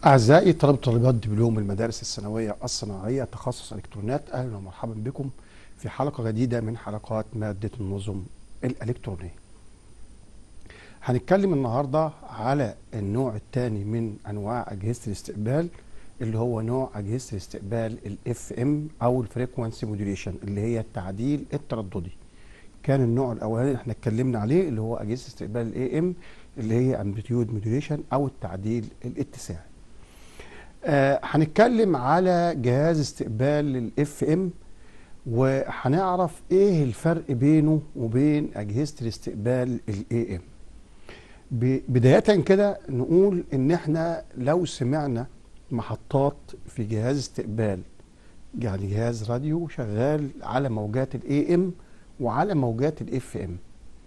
أعزائي طلبة طالبات دبلوم المدارس الثانوية الصناعية تخصص إلكترونات أهلا ومرحبا بكم في حلقة جديدة من حلقات مادة النظم الإلكترونية هنتكلم النهاردة على النوع الثاني من أنواع أجهزة الاستقبال اللي هو نوع أجهزة الاستقبال الاف ام أو الفريكوانسي موديوليشن اللي هي التعديل الترددي كان النوع الأولاني اللي احنا اتكلمنا عليه اللي هو أجهزة استقبال الاي ام اللي هي امبليتيود موديوليشن أو التعديل الاتساعي آه هنتكلم على جهاز استقبال الاف ام وهنعرف ايه الفرق بينه وبين اجهزه الاستقبال الاي ام بدايه كده نقول ان احنا لو سمعنا محطات في جهاز استقبال يعني جهاز راديو شغال على موجات الاي ام وعلى موجات الاف ام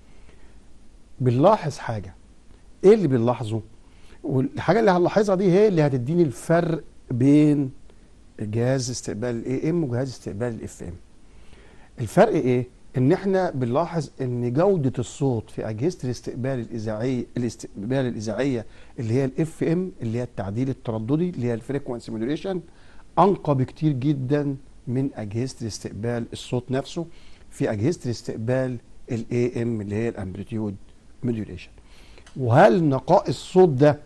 بنلاحظ حاجه ايه اللي بنلاحظه والحاجه اللي هنلاحظها دي هي اللي هتديني الفرق بين جهاز استقبال الاي ام وجهاز استقبال الاف ام الفرق ايه ان احنا بنلاحظ ان جوده الصوت في اجهزه الاستقبال الاذاعيه الاستقبال الاذاعيه اللي هي الاف ام اللي هي التعديل الترددي اللي هي الفريكوانسي موديوليشن انقى بكتير جدا من اجهزه الاستقبال الصوت نفسه في اجهزه الاستقبال الاي ام اللي هي الامبليتيود موديوليشن وهل نقاء الصوت ده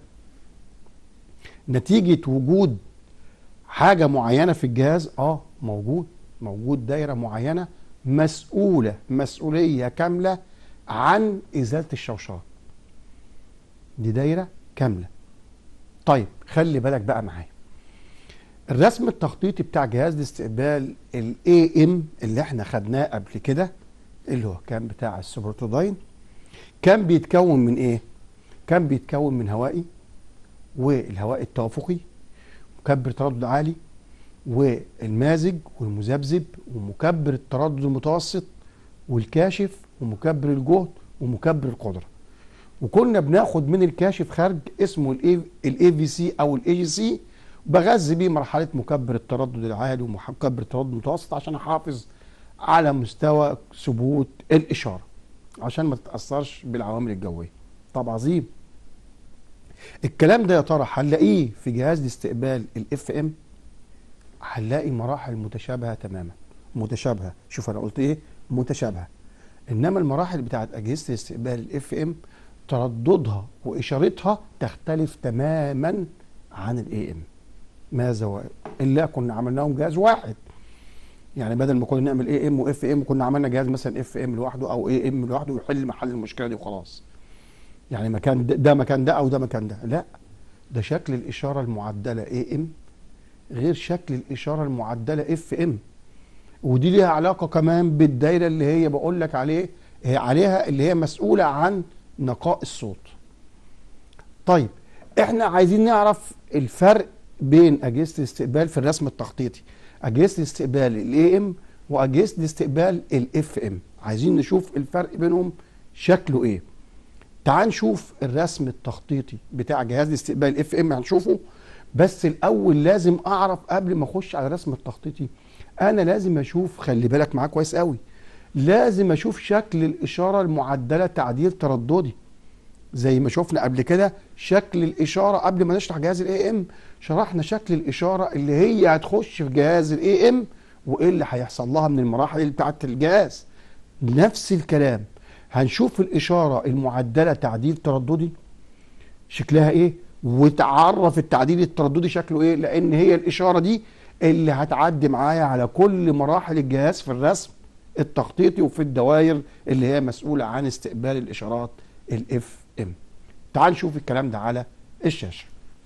نتيجة وجود حاجة معينة في الجهاز اه موجود موجود دايرة معينة مسؤولة مسؤولية كاملة عن إزالة الشوشرات دي دايرة كاملة طيب خلي بالك بقى معايا الرسم التخطيطي بتاع جهاز الاستقبال الاي ام اللي احنا خدناه قبل كده اللي هو كان بتاع السوبرتوداين كان بيتكون من ايه كان بيتكون من هوائي والهواء التوافقي مكبر تردد عالي والمازج والمذبذب ومكبر التردد المتوسط والكاشف ومكبر الجهد ومكبر القدره وكنا بناخد من الكاشف خارج اسمه الاي في سي او الاي جي سي بغذي بيه مرحله مكبر التردد العالي ومكبر التردد المتوسط عشان احافظ على مستوى ثبوت الاشاره عشان ما تتاثرش بالعوامل الجويه طب عظيم الكلام ده يا ترى هنلاقيه في جهاز الاستقبال الاف ام هنلاقي مراحل متشابهه تماما متشابهه شوف انا قلت ايه متشابهه انما المراحل بتاعت اجهزه الاستقبال الاف ام ترددها واشارتها تختلف تماما عن الاي ام ماذا و... الا كنا عملناهم جهاز واحد يعني بدل ما كنا نعمل اي ام واف ام كنا عملنا جهاز مثلا اف ام لوحده او اي ام لوحده ويحل محل المشكله دي وخلاص يعني مكان ده, ده مكان ده او ده مكان ده لا ده شكل الاشاره المعدله اي ام غير شكل الاشاره المعدله اف ام ودي ليها علاقه كمان بالدايره اللي هي بقول لك عليه هي عليها اللي هي مسؤوله عن نقاء الصوت طيب احنا عايزين نعرف الفرق بين اجهزه الاستقبال في الرسم التخطيطي اجهزه الاستقبال الاي ام واجهزه الاستقبال الاف ام عايزين نشوف الفرق بينهم شكله ايه تعال نشوف الرسم التخطيطي بتاع جهاز الاستقبال الاف ام هنشوفه بس الاول لازم اعرف قبل ما اخش على الرسم التخطيطي انا لازم اشوف خلي بالك معاه كويس قوي لازم اشوف شكل الاشاره المعدله تعديل ترددي زي ما شفنا قبل كده شكل الاشاره قبل ما نشرح جهاز الاي ام شرحنا شكل الاشاره اللي هي هتخش في جهاز الاي ام وايه اللي هيحصل لها من المراحل بتاعت الجهاز نفس الكلام هنشوف الإشارة المعدلة تعديل ترددي شكلها إيه وتعرف التعديل الترددي شكله إيه لأن هي الإشارة دي اللي هتعدي معايا على كل مراحل الجهاز في الرسم التخطيطي وفي الدوائر اللي هي مسؤولة عن استقبال الإشارات الاف ام تعال نشوف الكلام ده على الشاشة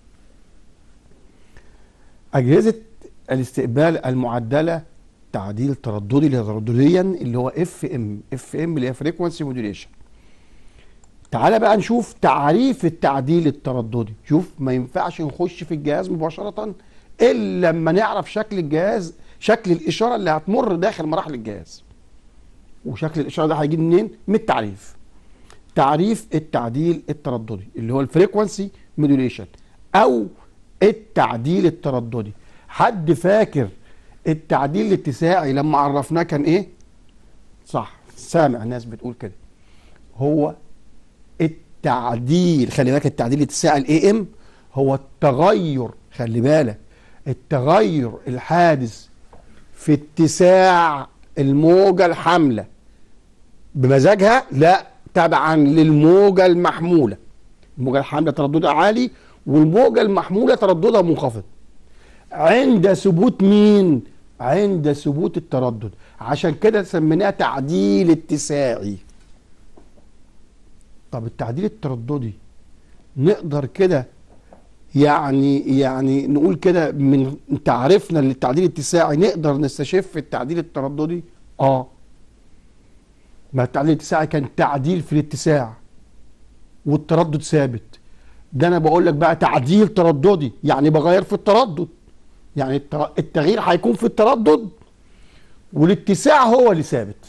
أجهزة الاستقبال المعدلة تعديل ترددي تردديا اللي هو اف ام اف ام اللي هي فريكوانسي موديوليشن تعالى بقى نشوف تعريف التعديل الترددي شوف ما ينفعش نخش في الجهاز مباشره الا لما نعرف شكل الجهاز شكل الاشاره اللي هتمر داخل مراحل الجهاز وشكل الاشاره ده هيجي منين من التعريف تعريف التعديل الترددي اللي هو الفريكوانسي موديوليشن او التعديل الترددي حد فاكر التعديل الاتساعي لما عرفناه كان ايه صح سامع ناس بتقول كده هو التعديل خلي بالك التعديل الاتساعي الاي ام هو التغير خلي بالك التغير الحادث في اتساع الموجة الحاملة بمزاجها لا تبعا للموجة المحمولة الموجة الحاملة ترددها عالي والموجة المحمولة ترددها منخفض عند ثبوت مين عند ثبوت التردد عشان كده سميناها تعديل اتساعي طب التعديل الترددي نقدر كده يعني يعني نقول كده من تعريفنا للتعديل الاتساعي نقدر نستشف التعديل الترددي اه ما التعديل الاتساعي كان تعديل في الاتساع والتردد ثابت ده انا بقول لك بقى تعديل ترددي يعني بغير في التردد يعني التغيير هيكون في التردد والاتساع هو اللي ثابت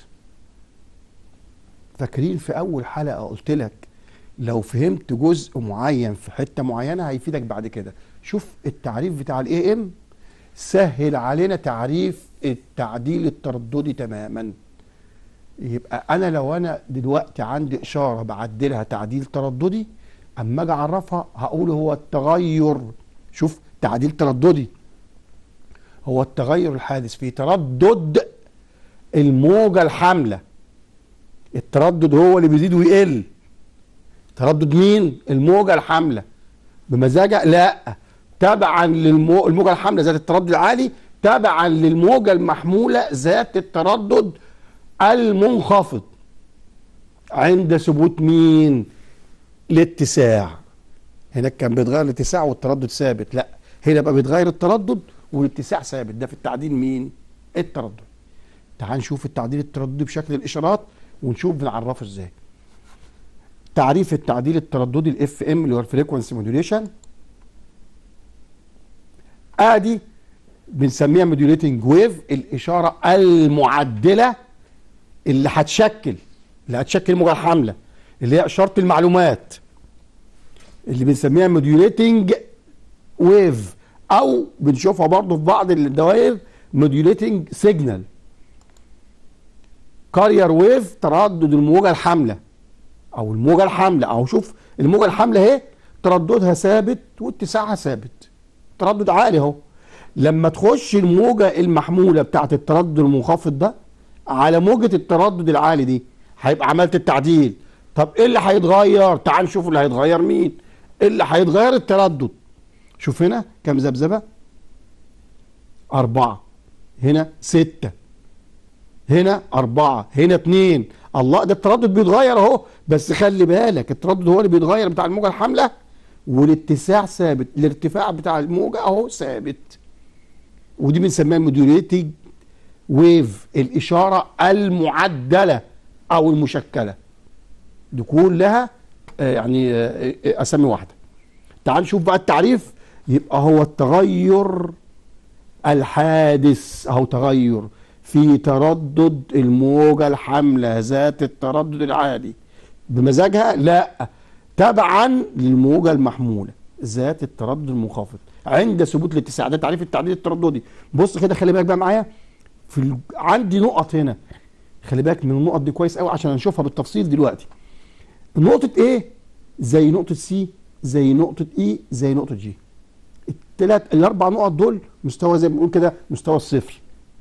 فاكرين في اول حلقه قلت لك لو فهمت جزء معين في حته معينه هيفيدك بعد كده شوف التعريف بتاع الاي ام سهل علينا تعريف التعديل الترددي تماما يبقى انا لو انا دلوقتي عندي اشاره بعدلها تعديل ترددي اما اجي اعرفها هقول هو التغير شوف تعديل ترددي هو التغير الحادث في تردد الموجه الحامله التردد هو اللي بيزيد ويقل تردد مين الموجه الحامله بمزاجها لا تبعا للموجه الحامله ذات التردد العالي تبعا للموجه المحموله ذات التردد المنخفض عند ثبوت مين الاتساع هناك كان بيتغير الاتساع والتردد ثابت لا هنا بقى بيتغير التردد والاتساع ثابت ده في التعديل مين التردد تعال نشوف التعديل الترددي بشكل الاشارات ونشوف بنعرفه ازاي تعريف التعديل الترددي الاف ام اللي هو الفريكونسي موديوليشن ادي بنسميها موديوليتنج ويف الاشاره المعدله اللي هتشكل اللي هتشكل الموجه الحامله اللي هي اشاره المعلومات اللي بنسميها موديوليتنج ويف او بنشوفها برضه في بعض الدوائر موديوليتنج سيجنال كارير ويف تردد الموجه الحامله او الموجه الحامله او شوف الموجه الحامله اهي ترددها ثابت واتساعها ثابت تردد عالي اهو لما تخش الموجه المحموله بتاعت التردد المنخفض ده على موجه التردد العالي دي هيبقى عملت التعديل طب ايه اللي هيتغير تعال نشوف اللي هيتغير مين اللي هيتغير التردد شوف هنا كام ذبذبه أربعة هنا ستة هنا أربعة هنا اتنين الله ده التردد بيتغير أهو بس خلي بالك التردد هو اللي بيتغير بتاع الموجة الحاملة والاتساع ثابت الارتفاع بتاع الموجة أهو ثابت ودي بنسميها موديوليتنج ويف الإشارة المعدلة أو المشكلة دي كلها آه، يعني آه، آه، أسامي واحدة تعال نشوف بقى التعريف يبقى هو التغير الحادث أو تغير في تردد الموجة الحاملة ذات التردد العالي بمزاجها لا تبعا للموجة المحمولة ذات التردد المنخفض عند ثبوت الاتساع ده تعريف التعديل الترددي بص كده خلي بالك بقى معايا في ال... عندي نقط هنا خلي بالك من النقط دي كويس قوي عشان نشوفها بالتفصيل دلوقتي نقطة ايه زي نقطة سي زي نقطة اي زي نقطة جي الثلاث الاربع نقط دول مستوى زي ما بنقول كده مستوى الصفر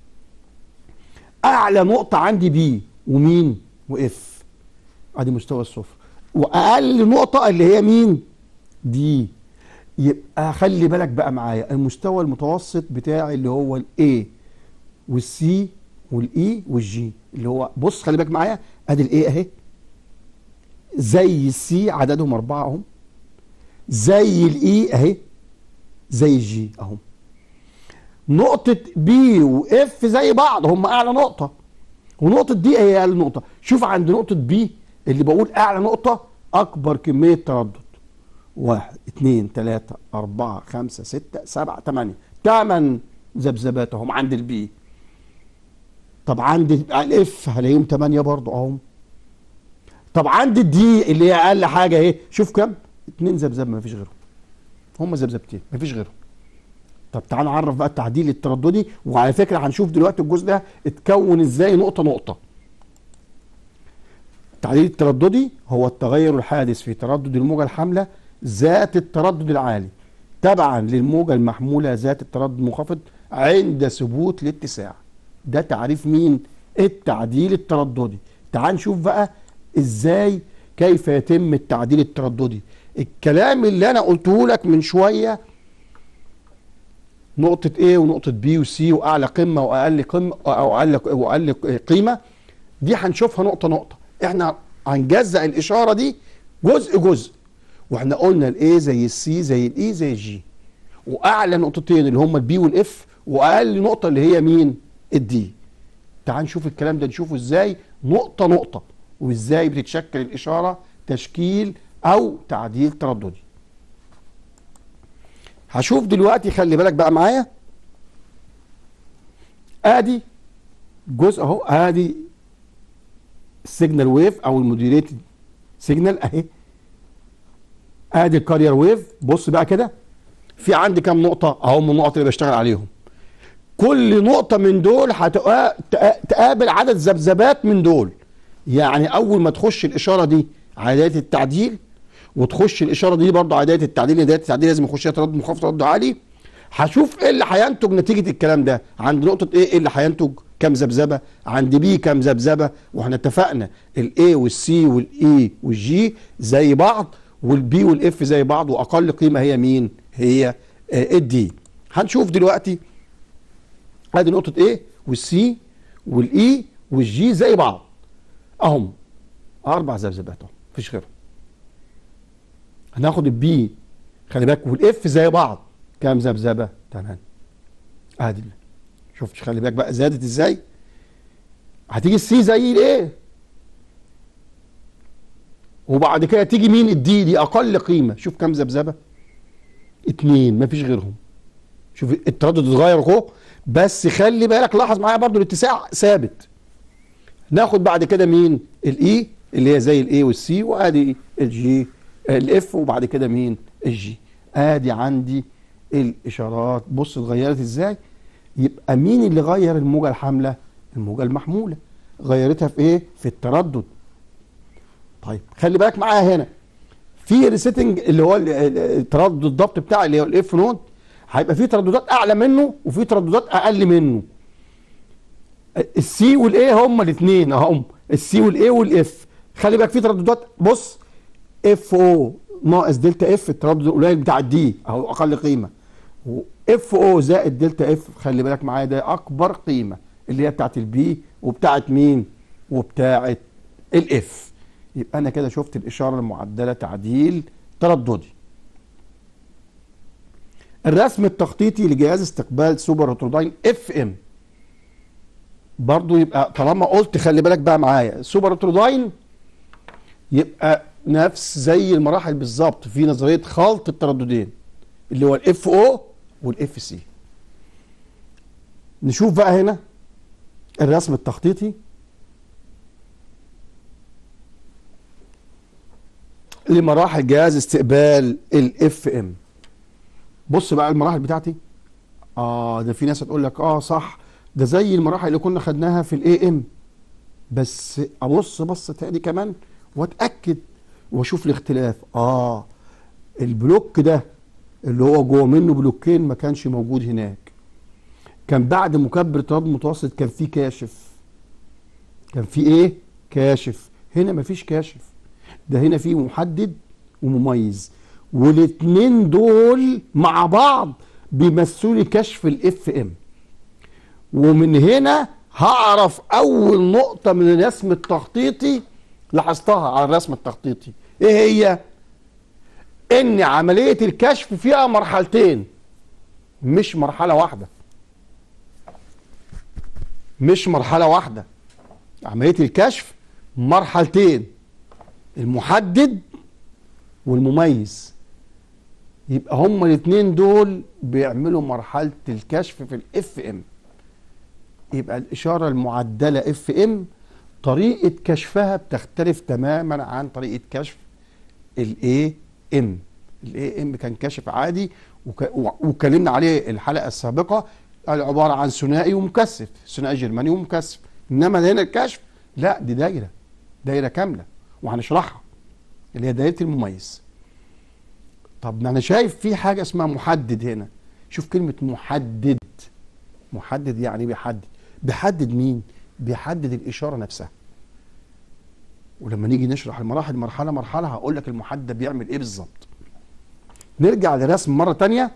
اعلى نقطة عندي بي ومين واف ادي مستوى الصفر واقل نقطة اللي هي مين دي يبقى خلي بالك بقى معايا المستوى المتوسط بتاعي اللي هو الاي والسي والاي والجي اللي هو بص خلي بالك معايا ادي الاي اهي زي السي عددهم اربعه اهم زي الاي اهي زي الجي اهم نقطة بي واف زي بعض هم اعلى نقطة ونقطة دي هي اقل نقطة شوف عند نقطة بي اللي بقول اعلى نقطة اكبر كمية تردد واحد اثنين ثلاثة أربعة خمسة ستة سبعة ثمانية ثمان ذبذبات اهم عند البي طب عند الاف هلاقيهم ثمانية برضه اهم طب عند الدي اللي هي اقل حاجة اهي شوف كم اثنين ذبذب ما فيش غيرهم هم ذبذبتين ما فيش غيرهم طب تعال نعرف بقى التعديل الترددي وعلى فكره هنشوف دلوقتي الجزء ده اتكون ازاي نقطه نقطه التعديل الترددي هو التغير الحادث في تردد الموجه الحامله ذات التردد العالي تبعا للموجة المحمولة ذات التردد المنخفض عند ثبوت الاتساع ده تعريف مين التعديل الترددي تعال نشوف بقى ازاي كيف يتم التعديل الترددي الكلام اللي انا قلته لك من شويه نقطة A ونقطة B وC وأعلى قمة وأقل قمة أو أقل وأقل قيمة دي هنشوفها نقطة نقطة إحنا هنجزأ الإشارة دي جزء جزء وإحنا قلنا ال A زي ال C زي ال E زي ال G وأعلى نقطتين اللي هما ال B وال F وأقل نقطة اللي هي مين؟ ال D تعال نشوف الكلام ده نشوفه إزاي نقطة نقطة وإزاي بتتشكل الإشارة تشكيل أو تعديل ترددي هشوف دلوقتي خلي بالك بقى معايا ادي جزء اهو ادي السيجنال ويف او الموديوليتد سيجنال اهي ادي الكارير ويف بص بقى كده في عندي كام نقطه اهو من النقط اللي بشتغل عليهم كل نقطه من دول هتقابل عدد ذبذبات من دول يعني اول ما تخش الاشاره دي على دايره التعديل وتخش الاشاره دي برضه على دايره التعديل دايره التعديل لازم يخش تردد منخفض تردد عالي هشوف ايه اللي هينتج نتيجه الكلام ده عند نقطه ايه ايه اللي هينتج كام ذبذبه عند بي كام ذبذبه واحنا اتفقنا الاي والسي والاي والجي زي بعض والبي والاف زي بعض واقل قيمه هي مين هي الدي هنشوف دلوقتي ادي نقطه ايه والسي والاي والجي زي بعض اهم اربع ذبذبات اهو مفيش غيرهم هناخد البي خلي بالك والاف زي بعض كام ذبذبه تمام ادي شفت خلي بالك بقى زادت ازاي هتيجي السي زي الايه وبعد كده تيجي مين الدي دي اقل قيمه شوف كام ذبذبه اتنين مفيش غيرهم شوف التردد اتغير اهو بس خلي بالك لاحظ معايا برضو الاتساع ثابت ناخد بعد كده مين الاي اللي هي زي الاي والسي وادي الجي الاف وبعد كده مين الجي ادي عندي الاشارات بص اتغيرت ازاي يبقى مين اللي غير الموجه الحامله الموجه المحموله غيرتها في ايه في التردد طيب خلي بالك معايا هنا في ريسيتنج اللي هو التردد الضبط بتاع اللي هو الاف نود هيبقى في ترددات اعلى منه وفي ترددات اقل منه السي والاي هما الاثنين اهم السي والاي والاف خلي بالك في ترددات بص اف او ناقص دلتا اف التردد القليل بتاع الدي اهو اقل قيمه اف او زائد دلتا اف خلي بالك معايا ده اكبر قيمه اللي هي بتاعت البي وبتاعت مين وبتاعت الاف يبقى انا كده شفت الاشاره المعدله تعديل ترددي الرسم التخطيطي لجهاز استقبال سوبر هيتروداين اف ام برضو يبقى طالما قلت خلي بالك بقى معايا سوبر هيتروداين يبقى نفس زي المراحل بالظبط في نظريه خلط الترددين اللي هو الاف او والاف سي نشوف بقى هنا الرسم التخطيطي لمراحل جهاز استقبال الاف ام بص بقى المراحل بتاعتي اه ده في ناس هتقول لك اه صح ده زي المراحل اللي كنا خدناها في الاي ام بس ابص بص تاني كمان واتاكد واشوف الاختلاف اه البلوك ده اللي هو جوه منه بلوكين ما كانش موجود هناك كان بعد مكبر تردد متوسط كان في كاشف كان في ايه كاشف هنا مفيش كاشف ده هنا في محدد ومميز والاثنين دول مع بعض بيمثلوا لي كشف الاف ام ومن هنا هعرف اول نقطه من الرسم التخطيطي لاحظتها على الرسم التخطيطي ايه هي ان عمليه الكشف فيها مرحلتين مش مرحله واحده مش مرحله واحده عمليه الكشف مرحلتين المحدد والمميز يبقى هما الاثنين دول بيعملوا مرحله الكشف في الاف ام يبقى الاشاره المعدله اف ام طريقه كشفها بتختلف تماما عن طريقه كشف الاي ام الاي ام كان كشف عادي واتكلمنا عليه الحلقه السابقه عباره عن ثنائي ومكثف ثنائي جرماني ومكثف انما هنا الكشف لا دي دايره دايره كامله وهنشرحها اللي هي دايره المميز طب ما انا شايف في حاجه اسمها محدد هنا شوف كلمه محدد محدد يعني بيحدد بيحدد مين بيحدد الاشاره نفسها ولما نيجي نشرح المراحل مرحله مرحله هقول لك المحدد بيعمل ايه بالظبط نرجع لرسم مره تانية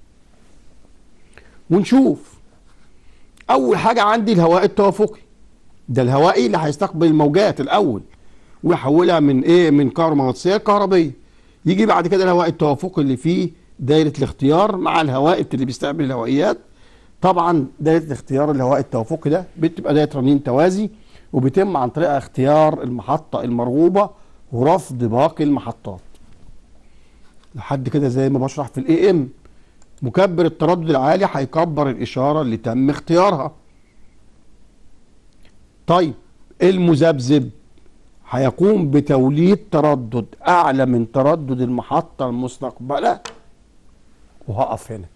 ونشوف اول حاجه عندي الهواء التوافقي ده الهوائي اللي هيستقبل الموجات الاول ويحولها من ايه من كهرومغناطيسيه لكهربيه يجي بعد كده الهواء التوافقي اللي فيه دايره الاختيار مع الهواء اللي بيستقبل الهوائيات طبعا دايره الاختيار الهواء التوافقي ده بتبقى دايره رنين توازي وبيتم عن طريق اختيار المحطه المرغوبه ورفض باقي المحطات لحد كده زي ما بشرح في الاي ام مكبر التردد العالي هيكبر الاشاره اللي تم اختيارها طيب المذبذب هيقوم بتوليد تردد اعلى من تردد المحطه المستقبله وهقف هنا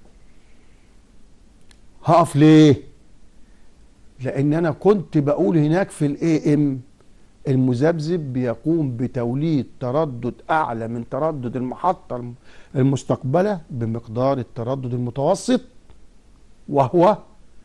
هقف ليه لان انا كنت بقول هناك في الاي ام المذبذب بيقوم بتوليد تردد اعلى من تردد المحطه المستقبله بمقدار التردد المتوسط وهو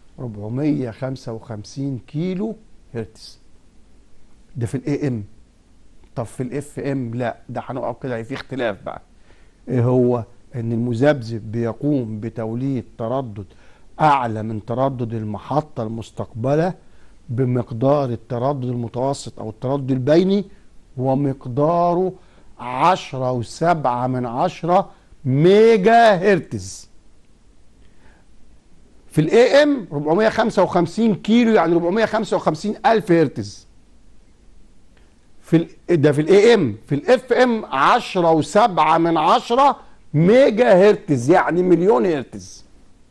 455 كيلو هرتز ده في الاي ام طب في الاف ام لا ده هنقف كده في اختلاف بقى ايه هو ان المذبذب بيقوم بتوليد تردد اعلى من تردد المحطه المستقبله بمقدار التردد المتوسط او التردد البيني ومقداره عشرة وسبعة من عشرة ميجا هرتز في الاي ام 455 كيلو يعني 455 الف هرتز في ال... ده في الاي ام في الاف ام 10 و7 من 10 ميجا هرتز يعني مليون هرتز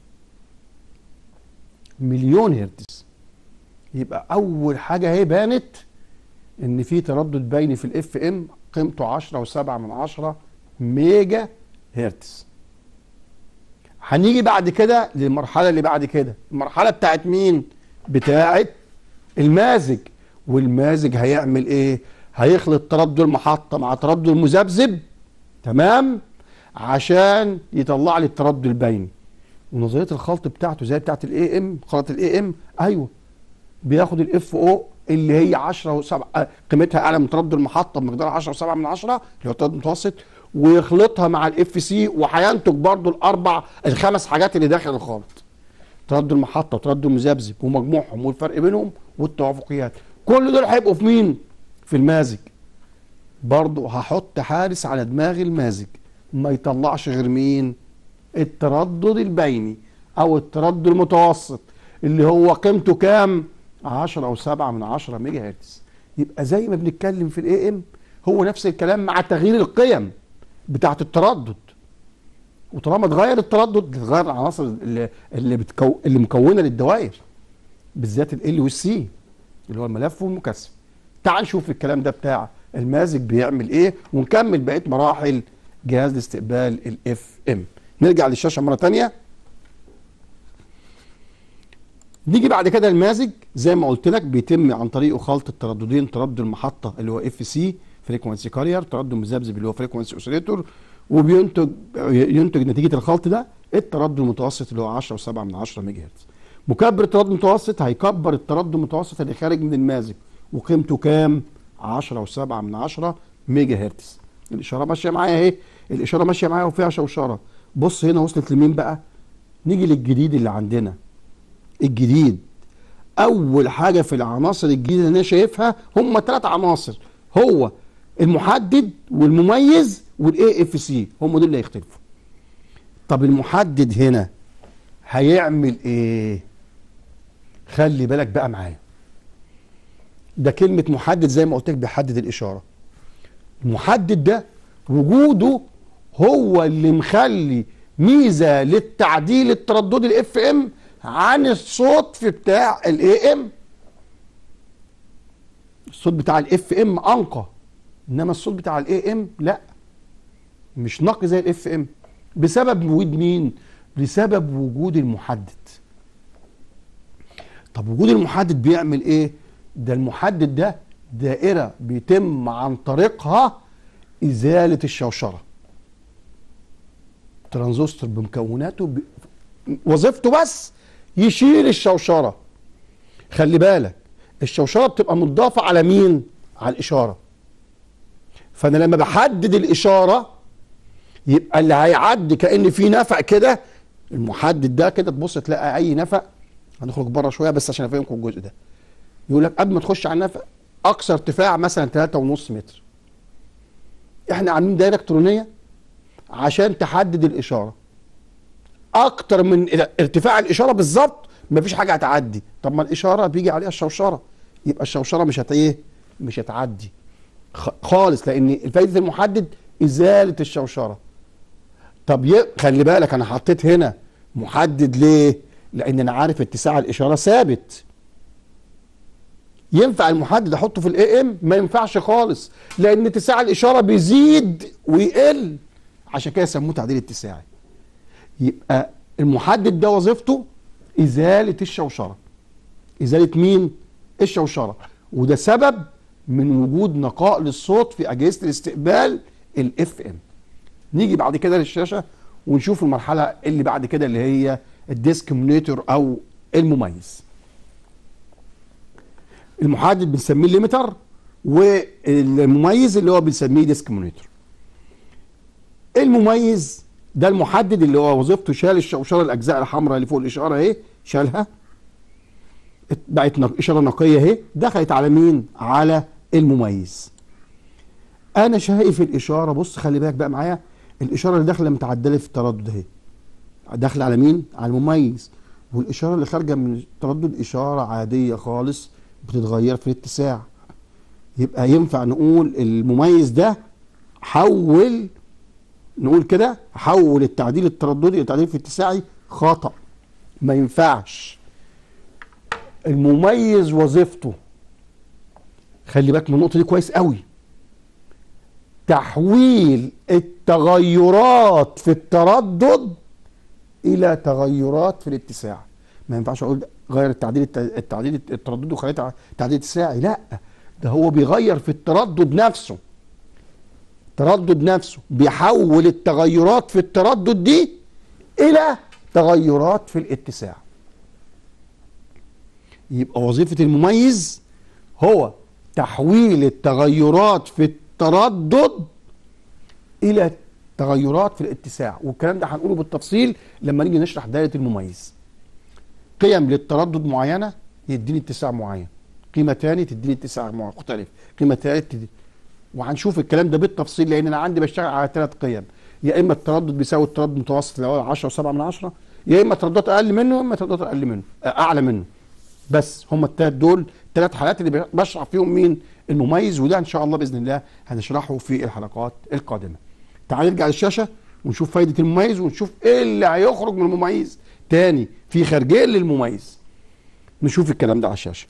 مليون هرتز يبقى اول حاجه هي بانت ان في تردد بيني في الاف ام قيمته 10 و7 من 10 ميجا هرتز هنيجي بعد كده للمرحله اللي بعد كده المرحله بتاعت مين بتاعت المازج والمازج هيعمل ايه هيخلط تردد المحطه مع تردد المذبذب تمام عشان يطلع لي التردد البيني ونظريه الخلط بتاعته زي بتاعت الاي ام خلط الاي ام ايوه بياخد الاف او اللي هي 10 و7 قيمتها اعلى من تردد المحطه بمقدار 10 و7 من 10 اللي هو التردد المتوسط ويخلطها مع الاف سي وهينتج برضو الاربع الخمس حاجات اللي داخل الخلط تردد المحطه وتردد المذبذب ومجموعهم والفرق بينهم والتوافقيات كل دول هيبقوا في مين في المازج برضو هحط حارس على دماغ المازج ما يطلعش غير مين التردد البيني او التردد المتوسط اللي هو قيمته كام 10 او 7 من 10 ميجا هرتز يبقى زي ما بنتكلم في الاي ام هو نفس الكلام مع تغيير القيم بتاعه التردد وطالما اتغير التردد اتغير العناصر اللي اللي, بتكو اللي مكونه للدوائر بالذات ال والسي اللي هو الملف والمكثف تعال نشوف الكلام ده بتاع المازج بيعمل ايه ونكمل بقيه مراحل جهاز لاستقبال الاف ام نرجع للشاشه مره ثانيه نيجي بعد كده المازج زي ما قلت لك بيتم عن طريقه خلط الترددين تردد المحطه اللي هو اف سي فريكونسي كارير تردد مذبذب اللي هو فريكونسي اوسيليتور وبينتج ينتج نتيجه الخلط ده التردد المتوسط اللي هو 10 و7 من 10 ميجا هرتز مكبر التردد المتوسط هيكبر التردد المتوسط اللي خارج من المازج وقيمته كام 10 و7 من 10 ميجا هرتز الاشاره ماشيه معايا اهي الاشاره ماشيه معايا وفيها شوشره بص هنا وصلت لمين بقى نيجي للجديد اللي عندنا الجديد اول حاجه في العناصر الجديده اللي انا شايفها هم ثلاث عناصر هو المحدد والمميز والاي اف سي هم دول اللي هيختلفوا طب المحدد هنا هيعمل ايه خلي بالك بقى معايا ده كلمه محدد زي ما قلت لك بيحدد الاشاره المحدد ده وجوده هو اللي مخلي ميزه للتعديل الترددي الاف ام عن الصوت في بتاع الاي ام الصوت بتاع الاف ام انقى انما الصوت بتاع الاي ام لا مش نقي زي الاف ام بسبب وجود مين بسبب وجود المحدد طب وجود المحدد بيعمل ايه ده المحدد ده دائره بيتم عن طريقها ازاله الشوشره ترانزستور بمكوناته ب... وظيفته بس يشيل الشوشره خلي بالك الشوشره بتبقى مضافه على مين على الاشاره فانا لما بحدد الاشاره يبقى اللي هيعدي كان في نفق كده المحدد ده كده تبص تلاقي اي نفق هنخرج بره شويه بس عشان افهمكم الجزء ده يقول لك قبل ما تخش على النفق اقصى ارتفاع مثلا 3.5 متر احنا عاملين دايره الكترونيه عشان تحدد الاشاره اكتر من ارتفاع الاشاره بالظبط مفيش حاجه هتعدي طب ما الاشاره بيجي عليها الشوشره يبقى الشوشره مش هت ايه مش هتعدي خالص لان فايده المحدد ازاله الشوشره طب ي... خلي بالك انا حطيت هنا محدد ليه لان انا عارف اتساع الاشاره ثابت ينفع المحدد احطه في الاي ام ما ينفعش خالص لان اتساع الاشاره بيزيد ويقل عشان كده سموه تعديل اتساعي يبقى المحدد ده وظيفته ازاله الشوشره ازاله مين الشوشره وده سبب من وجود نقاء للصوت في اجهزه الاستقبال الاف ام نيجي بعد كده للشاشه ونشوف المرحله اللي بعد كده اللي هي الديسكمينيتور او المميز المحدد بنسميه ليميتر والمميز اللي هو بنسميه ديسكمينيتور المميز ده المحدد اللي هو وظيفته شال الشوشره الاجزاء الحمراء اللي فوق الاشاره اهي شالها بقت اشاره نقيه اهي دخلت على مين على المميز انا شايف الاشاره بص خلي بالك بقى معايا الاشاره اللي داخله متعدله في التردد اهي داخله على مين على المميز والاشاره اللي خارجه من التردد اشاره عاديه خالص بتتغير في الاتساع يبقى ينفع نقول المميز ده حول نقول كده حول التعديل الترددي الى تعديل في اتساعي خطا ما ينفعش المميز وظيفته خلي بالك من النقطه دي كويس قوي تحويل التغيرات في التردد الى تغيرات في الاتساع ما ينفعش اقول غير التعديل التعديل التردد وخليتها تعديل اتساعي لا ده هو بيغير في التردد نفسه التردد نفسه بيحول التغيرات في التردد دي الى تغيرات في الاتساع يبقى وظيفة المميز هو تحويل التغيرات في التردد الى تغيرات في الاتساع والكلام ده هنقوله بالتفصيل لما نيجي نشرح دايره المميز قيم للتردد معينه يديني اتساع معين قيمه تاني تديني اتساع مختلف قيمه تالت تديني وهنشوف الكلام ده بالتفصيل لان انا عندي بشتغل على ثلاث قيم يا اما التردد بيساوي التردد المتوسط اللي هو 10 و7 من 10 يا اما ترددات اقل منه يا اما ترددات اقل منه اعلى منه بس هم الثلاث دول ثلاث حالات اللي بشرح فيهم مين المميز وده ان شاء الله باذن الله هنشرحه في الحلقات القادمه تعال نرجع للشاشه ونشوف فايده المميز ونشوف ايه اللي هيخرج من المميز تاني في خارجين للمميز نشوف الكلام ده على الشاشه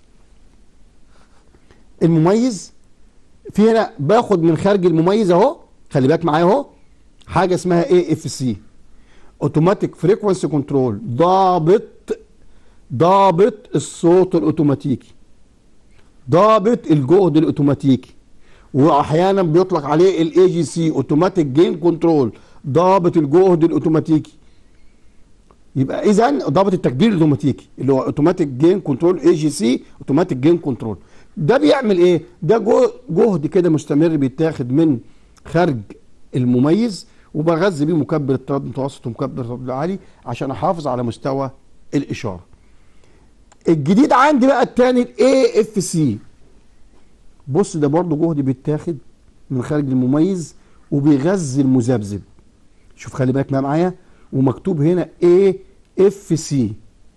المميز في هنا باخد من خارج المميز اهو خلي بالك معايا اهو حاجه اسمها اي اف سي اوتوماتيك فريكوانسي كنترول ضابط ضابط الصوت الاوتوماتيكي ضابط الجهد الاوتوماتيكي واحيانا بيطلق عليه الاي جي سي اوتوماتيك جين كنترول ضابط الجهد الاوتوماتيكي يبقى اذا ضابط التكبير الاوتوماتيكي اللي هو اوتوماتيك جين كنترول اي جي سي اوتوماتيك جين كنترول ده بيعمل ايه ده جهد كده مستمر بيتاخد من خارج المميز وبغذي بيه مكبر التردد المتوسط ومكبر التردد العالي عشان احافظ على مستوى الاشاره الجديد عندي بقى الثاني الاي اف سي بص ده برضه جهد بيتاخد من خارج المميز وبيغذي المذبذب شوف خلي بالك معايا ومكتوب هنا اي اف سي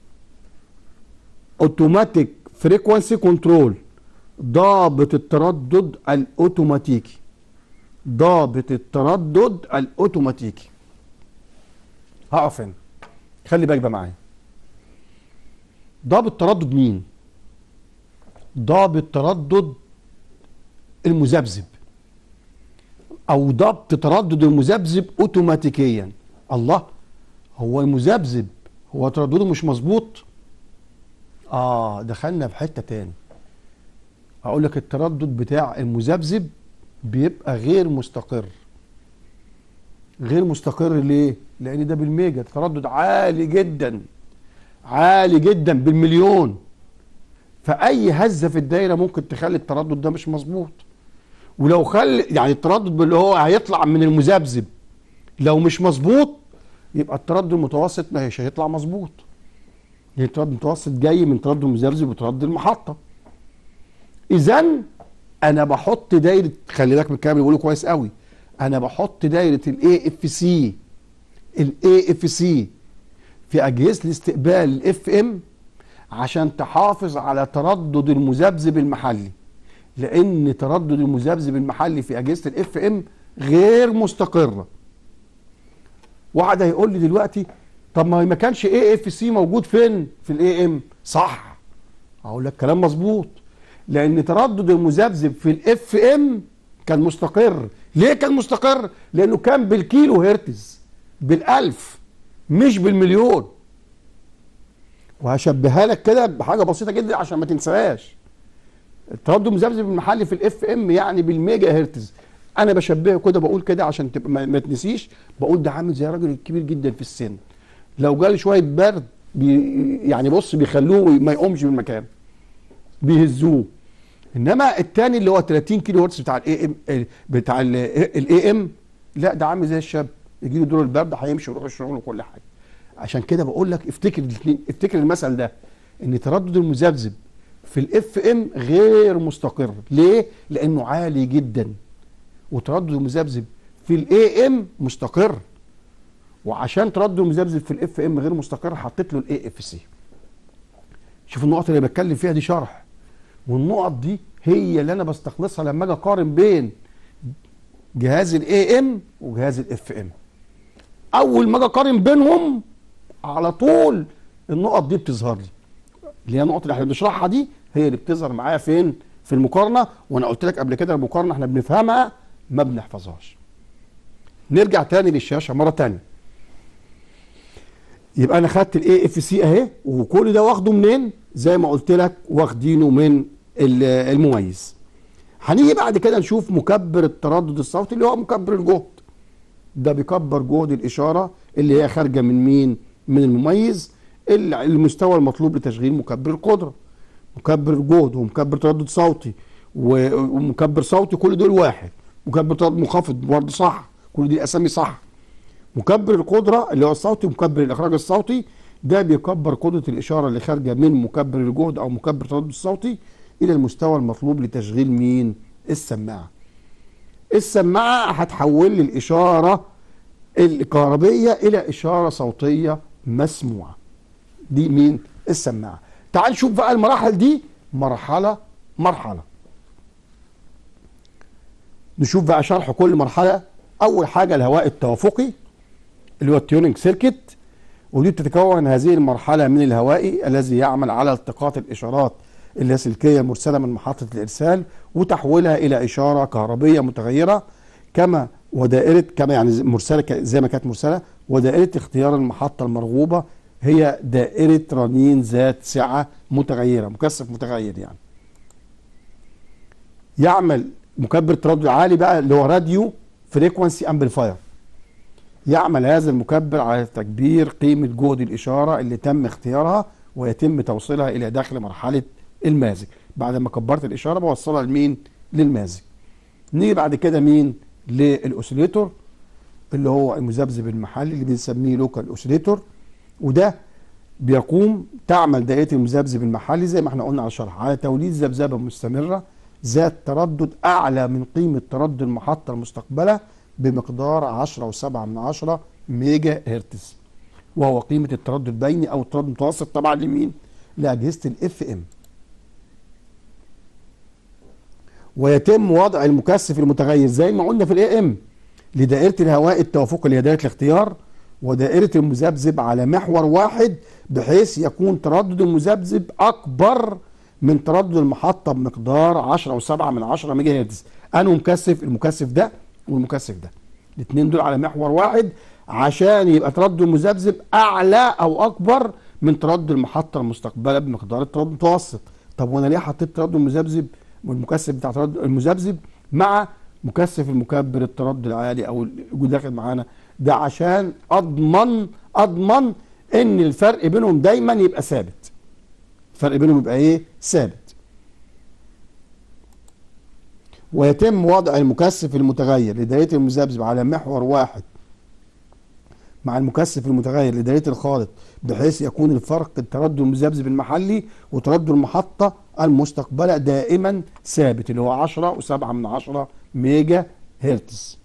اوتوماتيك فريكوانسي كنترول ضابط التردد الاوتوماتيكي ضابط التردد الاوتوماتيكي هقف هنا خلي بالك بقى معايا ضابط تردد مين ضابط تردد المذبذب او ضبط تردد المذبذب اوتوماتيكيا الله هو المذبذب هو تردده مش مظبوط اه دخلنا في حته تاني اقول لك التردد بتاع المذبذب بيبقى غير مستقر غير مستقر ليه لان ده بالميجا تردد عالي جدا عالي جدا بالمليون فاي هزه في الدايره ممكن تخلي التردد ده مش مظبوط ولو خلي يعني التردد اللي هو هيطلع من المذبذب لو مش مظبوط يبقى التردد المتوسط ما هيش هيطلع مظبوط يعني التردد المتوسط جاي من تردد المذبذب وتردد المحطه اذا انا بحط دايره خلي بالك من الكلام اللي بقوله كويس قوي انا بحط دايره الاي اف سي الاي اف سي في اجهزه الاستقبال الاف ام عشان تحافظ على تردد المذبذب المحلي لان تردد المذبذب المحلي في اجهزه الاف ام غير مستقره واحد هيقول لي دلوقتي طب ما ما كانش اي اف سي موجود فين في الاي ام صح اقول لك كلام مظبوط لان تردد المذبذب في الاف ام كان مستقر ليه كان مستقر لانه كان بالكيلو هرتز بالالف مش بالمليون وهشبهها لك كده بحاجه بسيطه جدا عشان ما تنساهاش التردد المذبذب المحلي في الاف ام يعني بالميجا هرتز انا بشبهه كده بقول كده عشان تبقى ما, ما تنسيش بقول ده عامل زي راجل كبير جدا في السن لو جاله شويه برد بي يعني بص بيخلوه ما يقومش من مكانه بيهزوه انما الثاني اللي هو 30 كيلو هرتز بتاع الاي ام بتاع الاي ام لا ده عامل زي الشاب يجي له دور البرد هيمشي ويروح الشغل وكل حاجه عشان كده بقول لك افتكر الاثنين افتكر المثل ده ان تردد المذبذب في الاف ام غير مستقر ليه لانه عالي جدا وتردد المذبذب في الاي ام مستقر وعشان تردد المذبذب في الاف ام غير مستقر حطيت له الاي اف سي شوف النقط اللي بتكلم فيها دي شرح والنقط دي هي اللي انا بستخلصها لما اجي اقارن بين جهاز الاي ام وجهاز الاف ام اول ما اجي اقارن بينهم على طول النقط دي بتظهر لي اللي هي النقط اللي احنا بنشرحها دي هي اللي بتظهر معايا فين في المقارنه وانا قلت لك قبل كده المقارنه احنا بنفهمها ما بنحفظهاش نرجع تاني للشاشه مره تانية يبقى انا خدت الاي اف سي اهي وكل ده واخده منين زي ما قلت لك واخدينه من المميز هنيجي بعد كده نشوف مكبر التردد الصوتي اللي هو مكبر الجهد ده بيكبر جهد الاشاره اللي هي خارجه من مين من المميز المستوى المطلوب لتشغيل مكبر القدره مكبر جهد ومكبر تردد صوتي ومكبر صوتي كل دول واحد مكبر تردد منخفض برضه صح كل دي اسامي صح مكبر القدره اللي هو الصوتي ومكبر الاخراج الصوتي ده بيكبر قدره الاشاره اللي خارجه من مكبر الجهد او مكبر التردد الصوتي الى المستوى المطلوب لتشغيل مين السماعه السماعه هتحول لي الاشاره الكهربيه الى اشاره صوتيه مسموعه دي مين السماعه تعال نشوف بقى المراحل دي مرحله مرحله نشوف بقى شرح كل مرحله اول حاجه الهواء التوافقي اللي هو التيوننج سيركت ودي بتتكون هذه المرحله من الهوائي الذي يعمل على التقاط الاشارات اللاسلكيه المرسله من محطه الارسال وتحويلها الى اشاره كهربيه متغيره كما ودائره كما يعني مرسله زي ما كانت مرسله ودائره اختيار المحطه المرغوبه هي دائره رنين ذات سعه متغيره مكثف متغير يعني يعمل مكبر تردد عالي بقى اللي هو راديو فريكونسي امبليفاير يعمل هذا المكبر على تكبير قيمه جهد الاشاره اللي تم اختيارها ويتم توصيلها الى داخل مرحله المازج بعد ما كبرت الاشاره بوصلها لمين للمازج نيجي بعد كده مين للاوسيليتور اللي هو المذبذب المحلي اللي بنسميه لوكال اوسيليتور وده بيقوم تعمل دائره المذبذب المحلي زي ما احنا قلنا على الشرح على توليد ذبذبه مستمره ذات تردد اعلى من قيمه تردد المحطه المستقبله بمقدار 10.7 من عشرة ميجا هرتز وهو قيمه التردد البيني او التردد المتوسط طبعا لمين؟ لاجهزه الاف ام ويتم وضع المكثف المتغير زي ما قلنا في الاي ام لدائره الهواء التوافقي اللي هي دائره الاختيار ودائره المذبذب على محور واحد بحيث يكون تردد المذبذب اكبر من تردد المحطه بمقدار 10.7 من 10 ميجا هرتز انه مكثف المكثف ده والمكثف ده الاثنين دول على محور واحد عشان يبقى تردد المذبذب اعلى او اكبر من تردد المحطه المستقبله بمقدار التردد المتوسط طب وانا ليه حطيت تردد المذبذب والمكثف بتاع تردد المذبذب مع مكثف المكبر التردد العالي او اللي داخل معانا ده عشان اضمن اضمن ان الفرق بينهم دايما يبقى ثابت الفرق بينهم يبقى ايه ثابت ويتم وضع المكثف المتغير لدايره المذبذب على محور واحد مع المكثف المتغير لدايره الخالط بحيث يكون الفرق التردد المذبذب المحلي وتردد المحطه المستقبله دائما ثابت اللي هو 10 و7 من 10 ميجا هرتز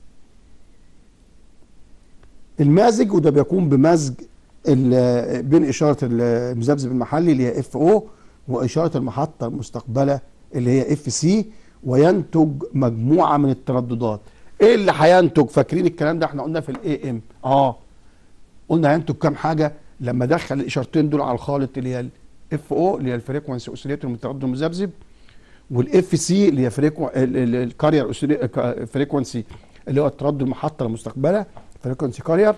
المازج وده بيكون بمزج ال- بين اشاره المذبذب المحلي اللي هي اف او واشاره المحطه المستقبله اللي هي اف سي وينتج مجموعه من الترددات ايه اللي هينتج فاكرين الكلام ده احنا قلنا في الاي ام اه قلنا هينتج كام حاجه لما دخل الاشارتين دول على الخالط اللي هي الاف او اللي هي الفريكونسي اوسيليتور من التردد المذبذب والاف سي اللي هي الكارير فريكونسي اللي هو التردد المحطه المستقبله فريكونسي كارير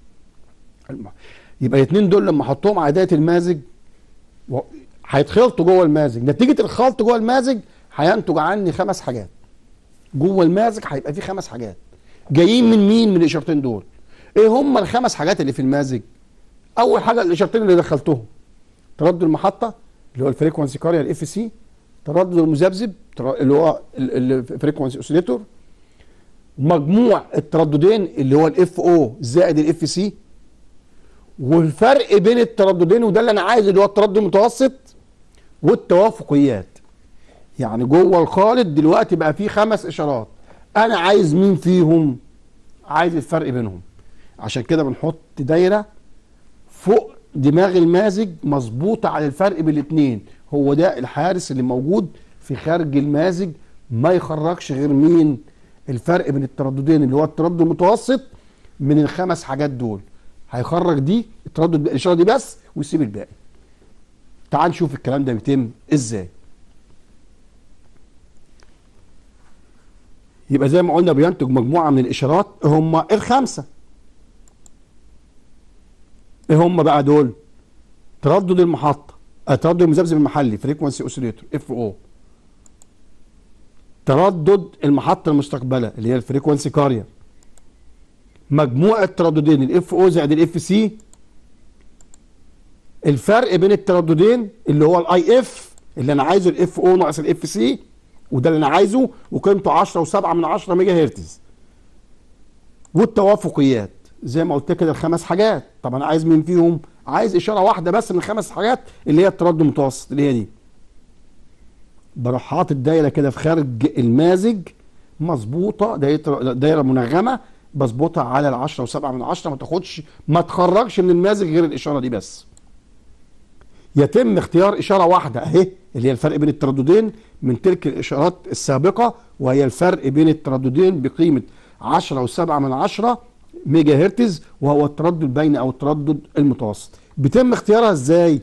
يبقى الاثنين دول لما احطهم على دايه المازج و- هيتخلطوا جوه المازج نتيجه الخلط جوه المازج هينتج عني خمس حاجات جوه المازج هيبقى فيه خمس حاجات جايين من مين من الاشارتين دول ايه هم الخمس حاجات اللي في المازج اول حاجه الاشارتين اللي دخلتهم تردد المحطه اللي هو الفريكونسي كارير الاف سي تردد المذبذب تر- اللي هو الفريكونسي اوسيليتور مجموع الترددين اللي هو الاف او زائد الاف سي والفرق بين الترددين وده اللي انا عايزه اللي هو التردد المتوسط والتوافقيات يعني جوه الخالط دلوقتي بقى فيه خمس اشارات انا عايز مين فيهم عايز الفرق بينهم عشان كده بنحط دايره فوق دماغ المازج مظبوطه على الفرق بين الاثنين هو ده الحارس اللي موجود في خارج المازج ما يخرجش غير مين الفرق بين الترددين اللي هو التردد المتوسط من الخمس حاجات دول هيخرج دي التردد الاشاره دي بس ويسيب الباقي تعال نشوف الكلام ده بيتم ازاي يبقى زي ما قلنا بينتج مجموعه من الاشارات هم الخمسه ايه هم بقى دول تردد المحطه آه، تردد المذبذب المحلي فريكونسي اوسيليتور اف او تردد المحطه المستقبله اللي هي الفريكونسي كارير مجموع الترددين الاف او زائد الاف سي الفرق بين الترددين اللي هو الاي اف اللي انا عايزه الاف او ناقص الاف سي وده اللي انا عايزه وقيمته 10 و7 من 10 ميجا هرتز والتوافقيات زي ما قلت كده الخمس حاجات طب انا عايز مين فيهم عايز اشاره واحده بس من الخمس حاجات اللي هي التردد المتوسط اللي هي دي بروح حاطط دايره كده في خارج المازج مظبوطه دايره دايره منغمه بظبطها على ال 10 و7 من 10 ما تاخدش ما تخرجش من المازج غير الاشاره دي بس يتم اختيار اشاره واحده اهي اللي هي الفرق بين الترددين من تلك الاشارات السابقه وهي الفرق بين الترددين بقيمه 10 و7 من 10 ميجا هرتز وهو التردد البيني او التردد المتوسط بيتم اختيارها ازاي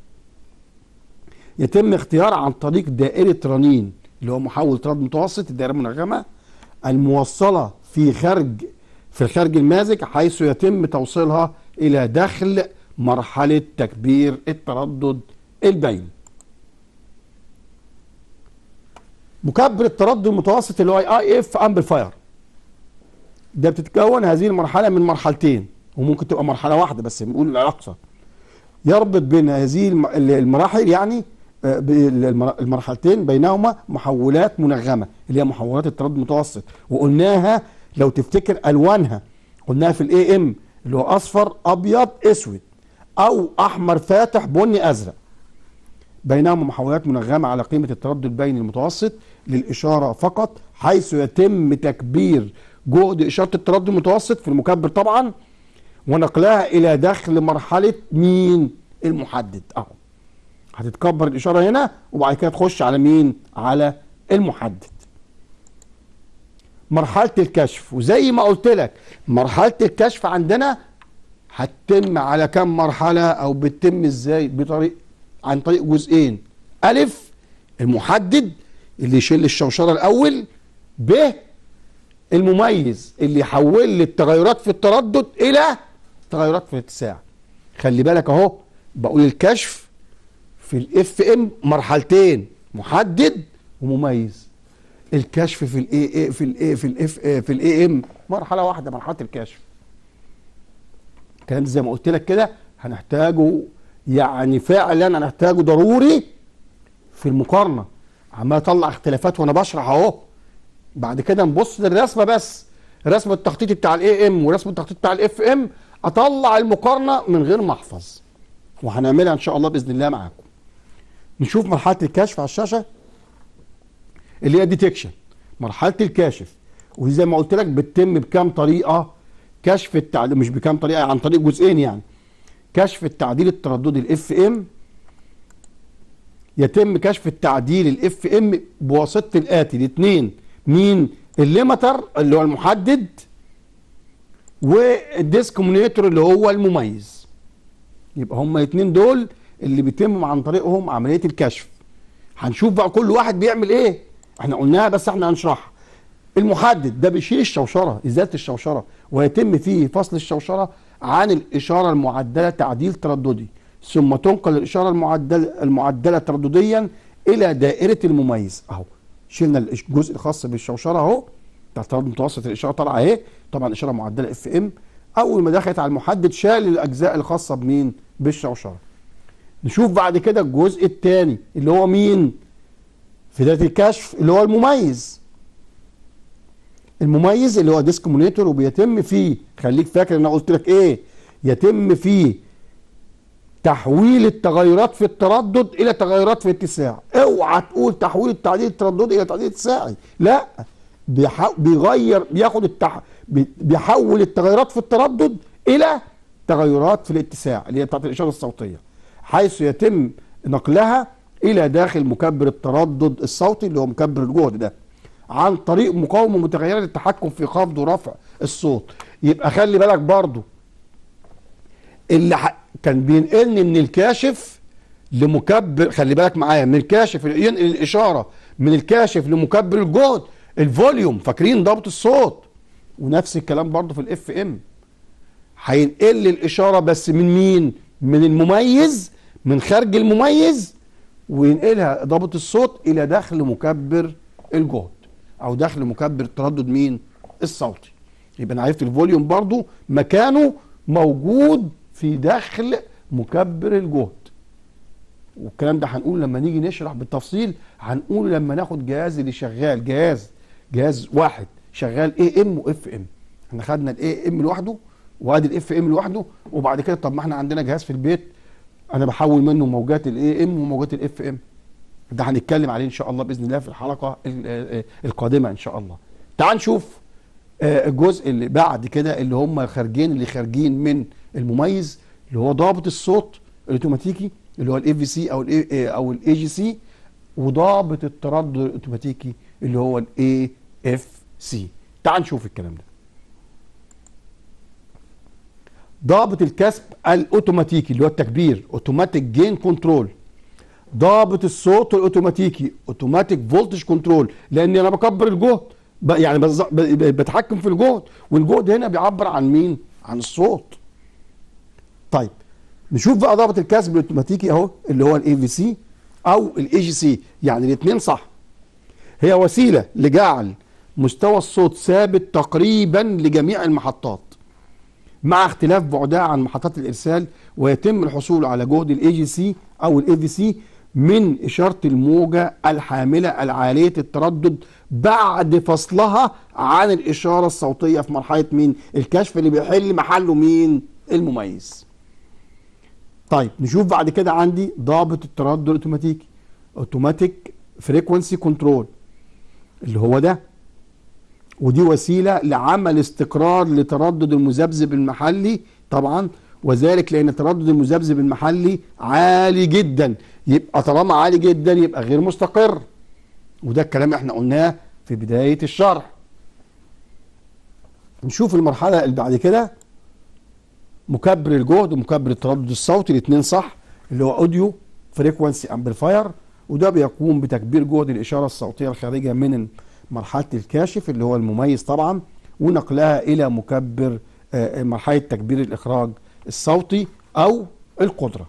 يتم اختيارها عن طريق دائره رنين اللي هو محول تردد متوسط الدائره المنغمه الموصله في خارج في الخارج المازج حيث يتم توصيلها الى دخل مرحله تكبير التردد البيني مكبر التردد المتوسط اللي هو اي اف امبليفاير ده بتتكون هذه المرحله من مرحلتين وممكن تبقى مرحله واحده بس بنقول الاقصى يربط بين هذه الم- المراحل يعني آه، ب- المر- المرحلتين بينهما محولات منغمه اللي هي محولات التردد المتوسط وقلناها لو تفتكر الوانها قلناها في الاي ام اللي هو اصفر ابيض اسود او احمر فاتح بني ازرق بينهما محولات منغمه على قيمه التردد البيني المتوسط للاشاره فقط حيث يتم تكبير جهد اشاره التردد المتوسط في المكبر طبعا ونقلها الى دخل مرحله مين المحدد اهو هتتكبر الاشاره هنا وبعد كده تخش على مين على المحدد مرحله الكشف وزي ما قلت لك مرحله الكشف عندنا هتتم على كم مرحله او بتتم ازاي بطريق عن طريق جزئين الف المحدد اللي يشيل الشوشره الاول ب المميز اللي يحول لي التغيرات في التردد الى تغيرات في الاتساع خلي بالك اهو بقول الكشف في الاف ام مرحلتين محدد ومميز الكشف في الاي في الاي في الاف في الاي ام مرحله واحده مرحله الكشف الكلام ده زي ما قلت لك كده هنحتاجه يعني فعلا هنحتاجه ضروري في المقارنه عمال اطلع اختلافات وانا بشرح اهو بعد كده نبص للرسمه بس رسم التخطيط بتاع الاي ام ورسم التخطيط بتاع الاف ام اطلع المقارنه من غير ما احفظ وهنعملها ان شاء الله باذن الله معاكم نشوف مرحله الكشف على الشاشه اللي هي ديتكشن مرحله الكاشف ودي زي ما قلت لك بتتم بكام طريقه كشف التعديل مش بكام طريقه عن طريق جزئين يعني كشف التعديل الترددي الاف ام يتم كشف التعديل الاف ام بواسطه الاتي الاثنين مين الليمتر اللي هو المحدد والديسكومينيتور اللي هو المميز يبقى هما الاثنين دول اللي بيتم عن طريقهم عمليه الكشف هنشوف بقى كل واحد بيعمل ايه احنا قلناها بس احنا هنشرحها المحدد ده بيشيل الشوشره ازاله الشوشره ويتم فيه فصل الشوشره عن الاشاره المعدله تعديل ترددي ثم تنقل الاشاره المعدله المعدله تردديا الى دائره المميز اهو شلنا الجزء الخاص بالشوشره اهو بتاع التردد المتوسط الاشاره طالعه اهي طبعا اشاره معدله اف ام اول ما دخلت على المحدد شال الاجزاء الخاصه بمين بالشوشره نشوف بعد كده الجزء الثاني اللي هو مين في ذات الكشف اللي هو المميز المميز اللي هو ديسكومونيتور وبيتم فيه خليك فاكر ان انا قلت لك ايه يتم فيه تحويل التغيرات في التردد الى تغيرات في الاتساع اوعى تقول تحويل التعديل الترددي الى تعديل اتساعي لا بيح... بيغير بياخد التح... بيحول التغيرات في التردد الى تغيرات في الاتساع اللي هي بتاعت الاشاره الصوتيه حيث يتم نقلها الى داخل مكبر التردد الصوتي اللي هو مكبر الجهد ده عن طريق مقاومه متغيره للتحكم في خفض ورفع الصوت يبقى خلي بالك برضو اللي ح... كان بينقلني من الكاشف لمكبر خلي بالك معايا من الكاشف ينقل الاشاره من الكاشف لمكبر الجهد الفوليوم فاكرين ضبط الصوت ونفس الكلام برضو في الاف ام هينقل لي الاشاره بس من مين من المميز من خارج المميز وينقلها ضابط الصوت الى داخل مكبر الجهد او داخل مكبر التردد مين الصوتي يبقى انا عرفت الفوليوم برضو مكانه موجود في داخل مكبر الجهد والكلام ده هنقول لما نيجي نشرح بالتفصيل هنقول لما ناخد جهاز اللي شغال جهاز جهاز واحد شغال اي ام واف ام احنا خدنا الاي ام لوحده وادي الاف ام لوحده وبعد كده طب ما احنا عندنا جهاز في البيت انا بحول منه موجات الاي ام وموجات الاف ام ده هنتكلم عليه ان شاء الله باذن الله في الحلقه القادمه ان شاء الله تعال نشوف الجزء اللي بعد كده اللي هم خارجين اللي خارجين من المميز اللي هو ضابط الصوت الاوتوماتيكي اللي هو الاي في سي او الاي او الاي جي سي وضابط التردد الاوتوماتيكي اللي هو الاي اف سي تعال نشوف الكلام ده ضابط الكسب الاوتوماتيكي اللي هو التكبير اوتوماتيك جين كنترول ضابط الصوت الاوتوماتيكي اوتوماتيك فولتج كنترول لان انا بكبر الجهد يعني بتحكم في الجهد والجهد هنا بيعبر عن مين عن الصوت طيب نشوف بقى ضابط الكسب الاوتوماتيكي اهو اللي هو الاي في سي او الاي جي سي يعني الاثنين صح هي وسيله لجعل مستوى الصوت ثابت تقريبا لجميع المحطات مع اختلاف بعدها عن محطات الارسال ويتم الحصول على جهد الاي جي سي او الاي في سي من اشاره الموجه الحامله العاليه التردد بعد فصلها عن الاشاره الصوتيه في مرحله مين الكشف اللي بيحل محله مين المميز طيب نشوف بعد كده عندي ضابط التردد الاوتوماتيكي اوتوماتيك فريكونسي كنترول اللي هو ده ودي وسيله لعمل استقرار لتردد المذبذب المحلي طبعا وذلك لان تردد المذبذب المحلي عالي جدا يبقى طالما عالي جدا يبقى غير مستقر وده الكلام احنا قلناه في بدايه الشرح نشوف المرحله اللي بعد كده مكبر الجهد ومكبر التردد الصوتي الاثنين صح اللي هو اوديو فريكوانسي امبليفاير وده بيقوم بتكبير جهد الاشاره الصوتيه الخارجه من مرحله الكاشف اللي هو المميز طبعا ونقلها الى مكبر مرحله تكبير الاخراج الصوتي او القدره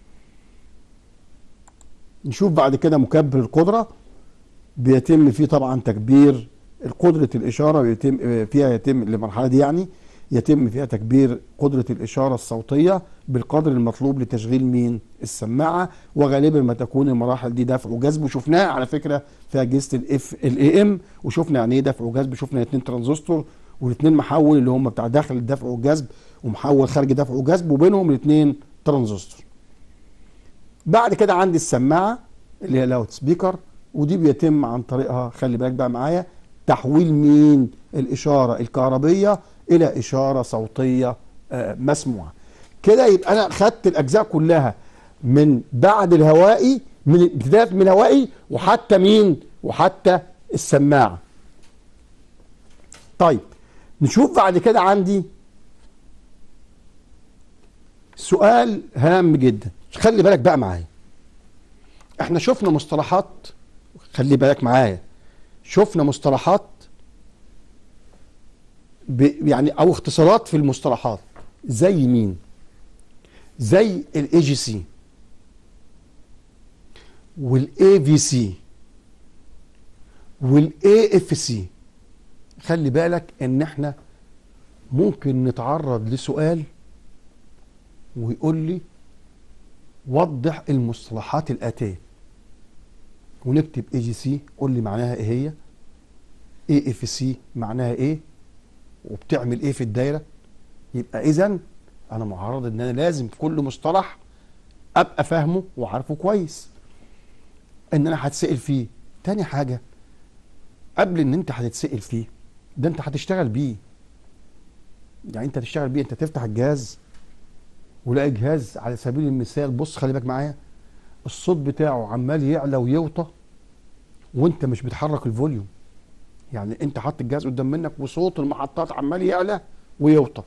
نشوف بعد كده مكبر القدره بيتم فيه طبعا تكبير قدره الاشاره بيتم فيها يتم المرحله دي يعني يتم فيها تكبير قدرة الإشارة الصوتية بالقدر المطلوب لتشغيل مين السماعة وغالبا ما تكون المراحل دي دفع وجذب وشفناها على فكرة في أجهزة الاف الاي ام وشفنا يعني ايه دفع وجذب شفنا اثنين ترانزستور والاثنين محول اللي هم بتاع داخل الدفع والجذب ومحول خارج دفع وجذب وبينهم الاثنين ترانزستور بعد كده عندي السماعة اللي هي لاوت سبيكر ودي بيتم عن طريقها خلي بالك بقى معايا تحويل مين الإشارة الكهربية إلى إشارة صوتية آه، مسموعة كده يبقى أنا خدت الأجزاء كلها من بعد الهوائي من ابتداء من الهوائي وحتى مين وحتى السماعة طيب نشوف بعد كده عندي سؤال هام جدا خلي بالك بقى معايا احنا شفنا مصطلحات خلي بالك معايا شفنا مصطلحات ب يعني او اختصارات في المصطلحات زي مين زي الاي جي سي والاي في سي والاي اف سي خلي بالك ان احنا ممكن نتعرض لسؤال ويقول لي وضح المصطلحات الاتيه ونكتب اي جي سي قول لي معناها ايه هي اي اف سي معناها ايه وبتعمل ايه في الدايره يبقى اذا انا معرض ان انا لازم في كل مصطلح ابقى فاهمه وعارفه كويس ان انا هتسال فيه تاني حاجه قبل ان انت هتتسال فيه ده انت هتشتغل بيه يعني انت هتشتغل بيه انت تفتح الجهاز ولاقي جهاز على سبيل المثال بص خلي بالك معايا الصوت بتاعه عمال يعلى ويوطى وانت مش بتحرك الفوليوم يعني انت حاطط الجهاز قدام منك وصوت المحطات عمال يعلى ويوطى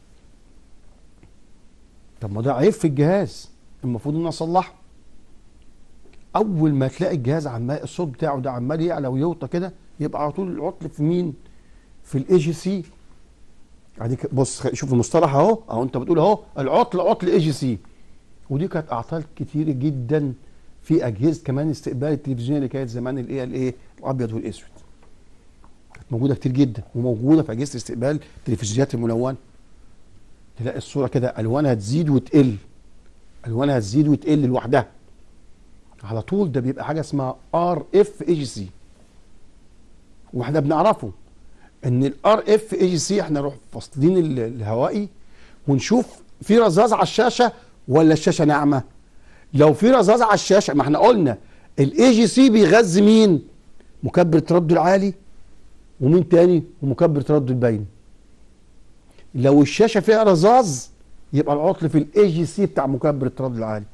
طب ما ده عيب في الجهاز المفروض ان انا اصلحه اول ما تلاقي الجهاز عمال الصوت بتاعه ده عمال يعلى ويوطى كده يبقى على طول العطل في مين في الاي جي سي اديك بص شوف المصطلح اهو اهو انت بتقول اهو العطل عطل اي جي سي ودي كانت اعطال كتير جدا في اجهزه كمان استقبال التلفزيون اللي كانت زمان الايه الايه الابيض والاسود كانت موجوده كتير جدا وموجوده في اجهزه استقبال التلفزيونات الملونه تلاقي الصوره كده الوانها تزيد وتقل الوانها تزيد وتقل لوحدها على طول ده بيبقى حاجه اسمها ار اف اي جي سي واحنا بنعرفه ان الار اف اي جي سي احنا نروح فاصلين الهوائي ونشوف في رذاذ على الشاشه ولا الشاشه ناعمه لو في رذاذ على الشاشه ما احنا قلنا الاي جي سي بيغذي مين مكبر التردد العالي ومين تاني ومكبر التردد البين لو الشاشه فيها رذاذ يبقى العطل في الاي جي سي بتاع مكبر التردد العالي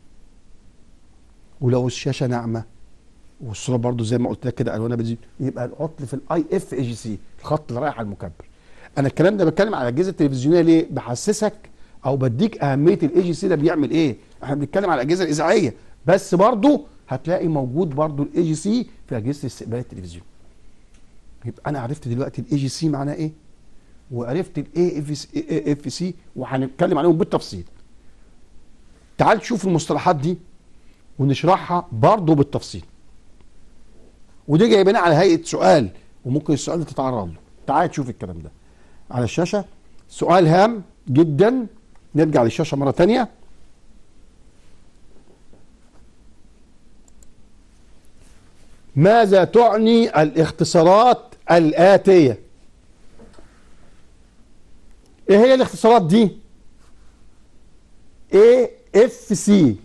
ولو الشاشه ناعمه والصوره برضو زي ما قلت لك كده الوانها بتزيد يبقى العطل في الاي اف اي جي سي الخط اللي رايح على المكبر انا الكلام ده بتكلم على الاجهزه التلفزيونيه ليه بحسسك او بديك اهميه الاي جي سي ده بيعمل ايه احنا بنتكلم على الاجهزه الاذاعيه بس برضو هتلاقي موجود برضو الاي جي سي في اجهزه استقبال التلفزيون يبقى انا عرفت دلوقتي الاي جي سي معناه ايه وعرفت الاي اف سي وهنتكلم عليهم بالتفصيل تعال تشوف المصطلحات دي ونشرحها برضو بالتفصيل ودي جايبينها على هيئه سؤال وممكن السؤال ده تتعرض له تعال تشوف الكلام ده على الشاشه سؤال هام جدا نرجع للشاشه مره ثانيه ماذا تعني الاختصارات الآتية ايه هي الاختصارات دي اي اف سي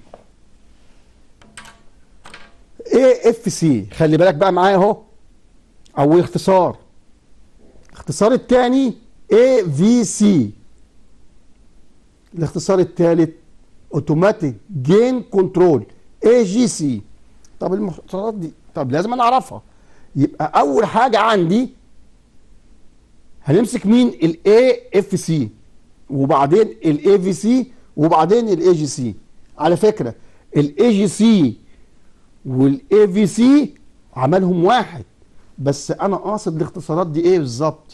اي اف سي خلي بالك بقى معايا اهو اول اختصار الاختصار الثاني اي في سي الاختصار الثالث اوتوماتيك جين كنترول اي جي سي طب المختصرات دي طب لازم انا اعرفها يبقى اول حاجه عندي هنمسك مين الاي اف سي وبعدين الاي في سي وبعدين الاي جي سي على فكره الاي جي سي والاي في سي عملهم واحد بس انا قاصد الاختصارات دي ايه بالظبط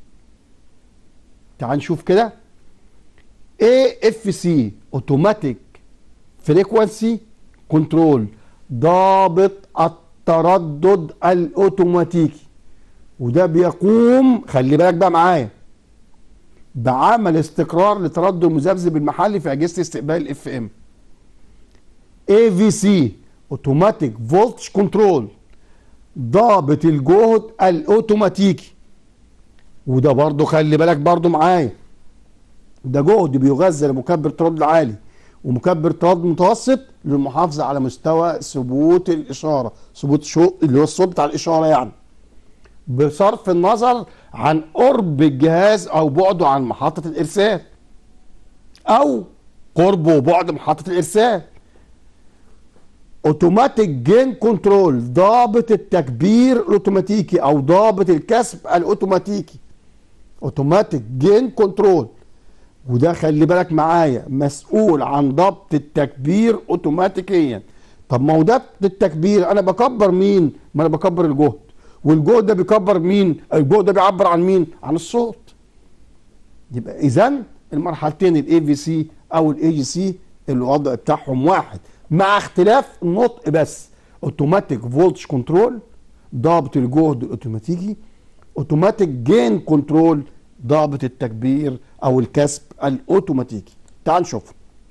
تعال نشوف كده اي اف سي اوتوماتيك فريكوانسي كنترول ضابط التردد الاوتوماتيكي وده بيقوم خلي بالك بقى معايا بعمل استقرار لتردد المذبذب المحلي في اجهزه استقبال الاف ام اي في سي اوتوماتيك فولتج كنترول ضابط الجهد الاوتوماتيكي وده برضو خلي بالك برضو معايا ده جهد بيغذى لمكبر تردد عالي ومكبر تردد متوسط للمحافظه على مستوى ثبوت الاشاره ثبوت شو اللي هو الصوت بتاع الاشاره يعني بصرف النظر عن قرب الجهاز او بعده عن محطه الارسال او قرب وبعد محطه الارسال اوتوماتيك جين كنترول ضابط التكبير الاوتوماتيكي او ضابط الكسب الاوتوماتيكي اوتوماتيك جين كنترول وده خلي بالك معايا مسؤول عن ضبط التكبير اوتوماتيكيا طب ما هو ضبط التكبير انا بكبر مين ما انا بكبر الجهد والجهد ده بيكبر مين الجهد ده بيعبر عن مين عن الصوت يبقى اذا المرحلتين الاي في سي او الاي جي سي الوضع بتاعهم واحد مع اختلاف النطق بس اوتوماتيك فولتج كنترول ضابط الجهد الاوتوماتيكي اوتوماتيك جين كنترول ضابط التكبير او الكسب الاوتوماتيكي تعال نشوف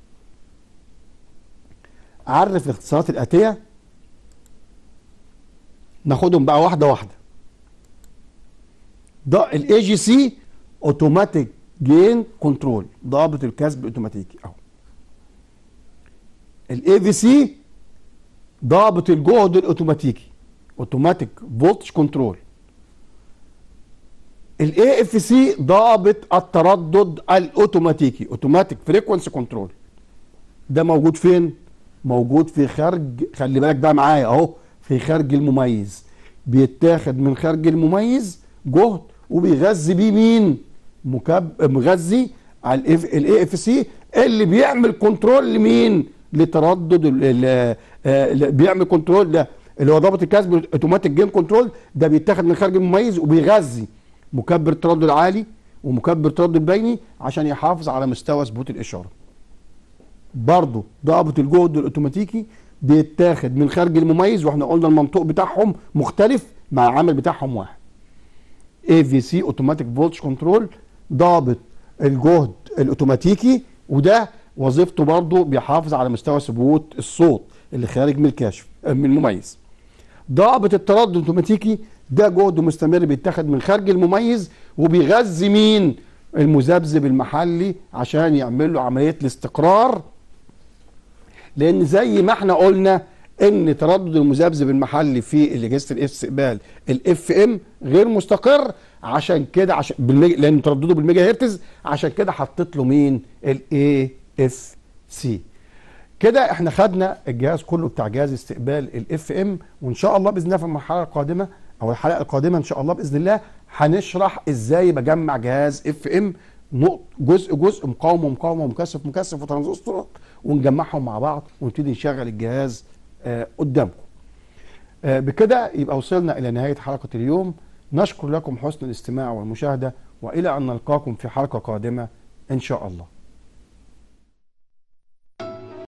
عرف الاختصارات الاتيه ناخدهم بقى واحده واحده ده الاي جي سي اوتوماتيك جين كنترول ضابط الكسب الاوتوماتيكي اهو الاي في سي ضابط الجهد الاوتوماتيكي اوتوماتيك فولتج كنترول الاي اف سي ضابط التردد الاوتوماتيكي اوتوماتيك فريكونسي كنترول ده موجود فين موجود في خارج خلي بالك بقى معايا اهو في خارج المميز بيتاخد من خارج المميز جهد وبيغذي بيه مين مكب مغذي على الاي اف سي اللي بيعمل كنترول لمين لتردد اللي بيعمل كنترول ده اللي هو ضابط الكسب اوتوماتيك جيم كنترول ده بيتاخد من خارج المميز وبيغذي مكبر التردد العالي ومكبر التردد البيني عشان يحافظ على مستوى ثبوت الاشاره برضه ضابط الجهد الاوتوماتيكي بيتاخد من خارج المميز واحنا قلنا المنطوق بتاعهم مختلف مع العامل بتاعهم واحد اي في سي اوتوماتيك فولتج كنترول ضابط الجهد الاوتوماتيكي وده وظيفته برضه بيحافظ على مستوى ثبوت الصوت اللي خارج من الكاشف من المميز ضابط التردد الاوتوماتيكي ده جهد مستمر بيتاخد من خارج المميز وبيغذي مين المذبذب المحلي عشان يعمل له عمليه الاستقرار لان زي ما احنا قلنا ان تردد المذبذب المحلي في اجهزه الاستقبال الاف ام غير مستقر عشان كده عشان بالميجا لان تردده بالميجا هرتز عشان كده حطيت له مين الاي اف سي كده احنا خدنا الجهاز كله بتاع جهاز استقبال الاف ام وان شاء الله باذن الله في المرحله القادمه او الحلقه القادمه ان شاء الله باذن الله هنشرح ازاي بجمع جهاز اف ام جزء جزء مقاومه مقاومه مكثف مكثف وترانزستور ونجمعهم مع بعض ونبتدي نشغل الجهاز آه قدامكم. آه بكده يبقى وصلنا الى نهايه حلقه اليوم نشكر لكم حسن الاستماع والمشاهده والى ان نلقاكم في حلقه قادمه ان شاء الله.